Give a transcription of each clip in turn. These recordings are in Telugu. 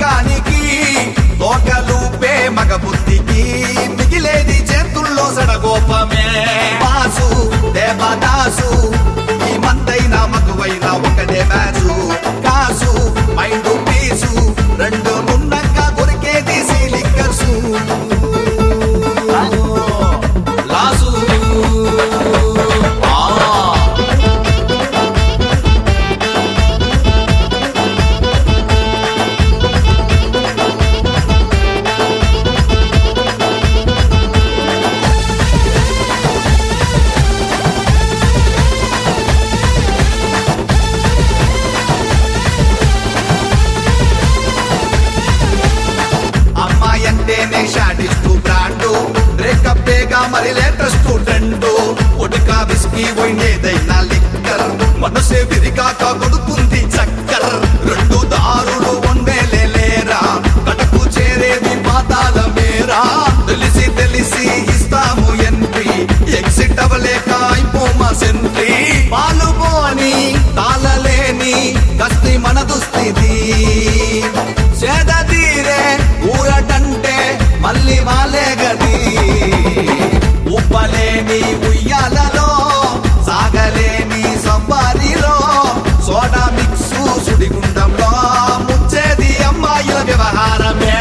మైకానికి తోకలూపే మగ బుద్ధికి మిగిలేది చేతుల్లో సడగోపమే బాసు దేవదాసు ఈ మందైన మగువైన ఒకటే మ్యాచు కాసు మైండ్ పీసు రెండు నుండంగా దొరికేది సీలిక్కర్సు లాసు ఆ అమ్మాయి అంటేనే షాడిస్టు బ్రాండు బ్రేకప్ బేగా మరి లేటెస్ట్ ట్రెండ్ ఒడుక విస్కీ పోయినేదైనా లిక్కర్ మనసే విరిగాక కొడుతుంది చక్కర్ రెండు దారులు ఉండేలే లేరా కడకు చేరేది పాతాల మేరా తెలిసి తెలిసి ఇస్తాము ఎంట్రీ ఎగ్జిట్ అవ్వలేక అయిపోమా సెంట్రీ పాలు పోని తాళలేని కస్తి మన దుస్థితి సేద తీరే ఊరటంటే మళ్ళీ వాలే గది ఉప్పలేని ఉయ్యాలలో సాగలేని సంబారిలో సోడా మిక్సు సుడిగుండంలో ముంచేది అమ్మాయిల వ్యవహారమే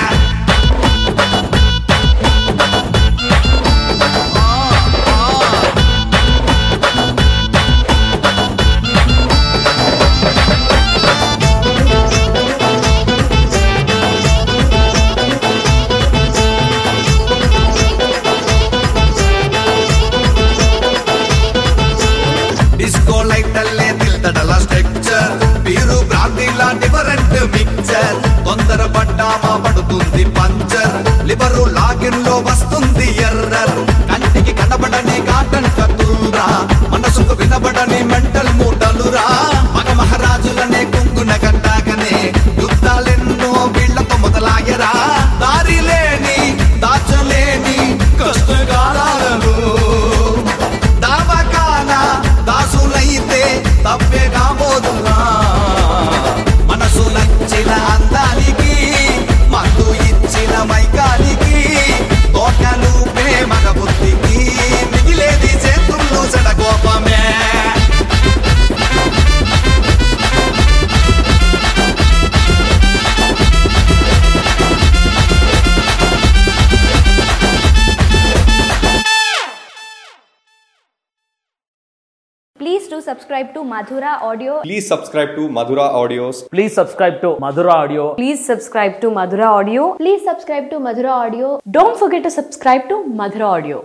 డిస్కో లైట్ అల్లే తిల్తడల స్ట్రక్చర్ మీరు బ్రాంతిలా డిఫరెంట్ మిక్చర్ తొందర పడ్డామా పడుతుంది పంచర్ లివరు లాగిన్ లో వస్తుంది ఎర్రర్ కంటికి కనబడని కాటన్ కతుల్రా మనసుకు వినబడని మెంటల్ మూటలురా మగ మహారాజులనే కుంగున కట్టాకనే యుద్ధాలెన్నో వీళ్లతో మొదలాయరా దారి లేని దాచలేని కష్టకాలను దావకాన దాసులైతే తప్పే కాబోదునా మనసు నచ్చిన అందానికి మందు ఇచ్చిన మైకానికి తోటలు మగ బుద్ధికి మిగిలేది చేతుల్లో చెడగోపమే Please do subscribe to Madhura Audio. Please subscribe to Madhura Audios. Please subscribe to Madhura Audio. Please subscribe to Madhura Audio. Please subscribe to Madhura Audio. Don't forget to subscribe to Madhura Audio.